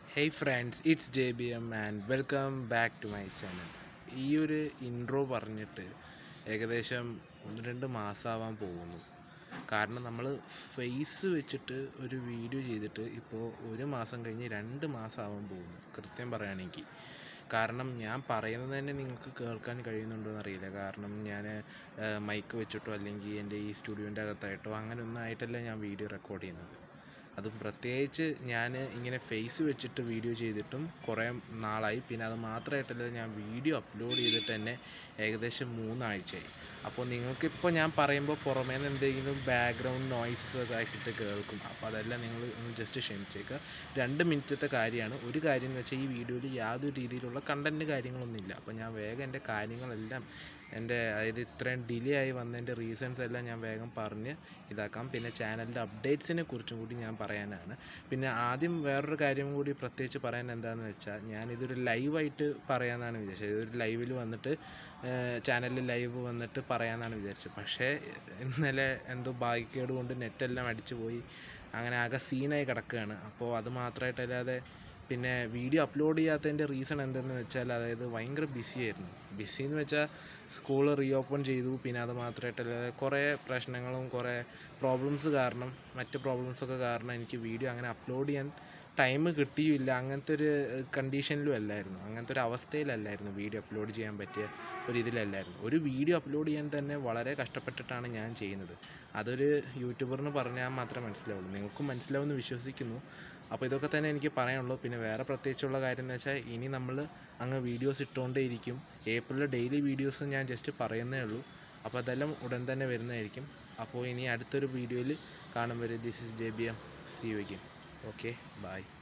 hey friends it's J B M and welcome back to my channel ഈ ഒരു intro പറഞ്ഞിട്ട് ഏകദേശം ഒന്ന് രണ്ട് മാസമാവാൻ പോകുന്നു കാരണം നമ്മൾ ഫേസ് വെച്ചിട്ട് ഒരു വീഡിയോ ചെയ്തിട്ട് ഇപ്പോൾ ഒരു മാസം കഴിഞ്ഞ് രണ്ട് മാസമാവാൻ പോകുന്നു കൃത്യം പറയുകയാണെങ്കിൽ കാരണം ഞാൻ പറയുന്നത് തന്നെ നിങ്ങൾക്ക് കേൾക്കാൻ കഴിയുന്നുണ്ടോ എന്നറിയില്ല കാരണം ഞാൻ മൈക്ക് വെച്ചിട്ടോ അല്ലെങ്കിൽ എൻ്റെ ഈ സ്റ്റുഡിയോൻ്റെ അകത്തായിട്ടോ അങ്ങനെ ഒന്നും ആയിട്ടല്ല ഞാൻ വീഡിയോ റെക്കോർഡ് ചെയ്യുന്നത് അതും പ്രത്യേകിച്ച് ഞാൻ ഇങ്ങനെ ഫേസ് വെച്ചിട്ട് വീഡിയോ ചെയ്തിട്ടും കുറേ നാളായി പിന്നെ അത് മാത്രമായിട്ടല്ല ഞാൻ വീഡിയോ അപ്ലോഡ് ചെയ്തിട്ട് തന്നെ ഏകദേശം മൂന്നാഴ്ചയായി അപ്പോൾ നിങ്ങൾക്കിപ്പോൾ ഞാൻ പറയുമ്പോൾ പുറമേ നിന്ന് എന്തെങ്കിലും ബാക്ക്ഗ്രൗണ്ട് നോയ്സസ് ഒക്കെ ആക്കിയിട്ട് കേൾക്കും അപ്പോൾ അതെല്ലാം നിങ്ങൾ ഒന്ന് ജസ്റ്റ് ക്ഷമിച്ചേക്കുക രണ്ട് മിനിറ്റത്തെ കാര്യമാണ് ഒരു കാര്യം എന്ന് വെച്ചാൽ ഈ വീഡിയോയിൽ യാതൊരു രീതിയിലുള്ള കണ്ടൻറ്റ് കാര്യങ്ങളൊന്നുമില്ല അപ്പോൾ ഞാൻ വേഗം എൻ്റെ കാര്യങ്ങളെല്ലാം എൻ്റെ അതായത് ഇത്രയും ഡിലേ ആയി വന്നതിൻ്റെ റീസൺസ് എല്ലാം ഞാൻ വേഗം പറഞ്ഞ് ഇതാക്കാം പിന്നെ ചാനലിൻ്റെ അപ്ഡേറ്റ്സിനെ കുറിച്ചും കൂടി ഞാൻ പറയാനാണ് പിന്നെ ആദ്യം വേറൊരു കാര്യം കൂടി പ്രത്യേകിച്ച് പറയാൻ എന്താണെന്ന് വെച്ചാൽ ഞാനിതൊരു ലൈവായിട്ട് പറയാമെന്നാണ് വിചാരിച്ചത് ഇതൊരു ലൈവിൽ വന്നിട്ട് ചാനലിൽ ലൈവ് വന്നിട്ട് പറയാമെന്നാണ് വിചാരിച്ചത് പക്ഷേ ഇന്നലെ എന്തോ ഭാഗ്യക്കേട് കൊണ്ട് നെറ്റെല്ലാം അടിച്ചു പോയി അങ്ങനെ ആകെ സീനായി കിടക്കുകയാണ് അപ്പോൾ അത് മാത്രമായിട്ടല്ലാതെ പിന്നെ വീഡിയോ അപ്ലോഡ് ചെയ്യാത്തതിൻ്റെ റീസൺ എന്തെന്ന് വെച്ചാൽ അതായത് ഭയങ്കര ബിസി ആയിരുന്നു ബിസി എന്ന് വെച്ചാൽ സ്കൂൾ റീഓപ്പൺ ചെയ്തു പിന്നെ അത് മാത്രമായിട്ടല്ലാതെ കുറേ പ്രശ്നങ്ങളും കുറേ പ്രോബ്ലംസ് കാരണം മറ്റ് പ്രോബ്ലംസൊക്കെ കാരണം എനിക്ക് വീഡിയോ അങ്ങനെ അപ്ലോഡ് ചെയ്യാൻ ടൈം കിട്ടിയില്ല അങ്ങനത്തെ ഒരു കണ്ടീഷനിലും അല്ലായിരുന്നു അങ്ങനത്തെ ഒരു അവസ്ഥയിലല്ലായിരുന്നു വീഡിയോ അപ്ലോഡ് ചെയ്യാൻ പറ്റിയ ഒരു ഇതിലല്ലായിരുന്നു ഒരു വീഡിയോ അപ്ലോഡ് ചെയ്യാൻ തന്നെ വളരെ കഷ്ടപ്പെട്ടിട്ടാണ് ഞാൻ ചെയ്യുന്നത് അതൊരു യൂട്യൂബറിന് പറഞ്ഞാൽ മാത്രമേ മനസ്സിലാവുള്ളൂ നിങ്ങൾക്കും മനസ്സിലാവുമെന്ന് വിശ്വസിക്കുന്നു അപ്പോൾ ഇതൊക്കെ തന്നെ എനിക്ക് പറയാനുള്ളൂ പിന്നെ വേറെ പ്രത്യേകിച്ചുള്ള കാര്യം എന്ന് വെച്ചാൽ ഇനി നമ്മൾ അങ്ങ് വീഡിയോസ് ഇട്ടുകൊണ്ടേ ഇരിക്കും ഏപ്രിലിൽ ഡെയിലി വീഡിയോസ് ഞാൻ ജസ്റ്റ് പറയുന്നേ ഉള്ളൂ അപ്പോൾ അതെല്ലാം ഉടൻ തന്നെ വരുന്നതായിരിക്കും അപ്പോൾ ഇനി അടുത്തൊരു വീഡിയോയിൽ കാണും വരെ this is J B M see you again okay by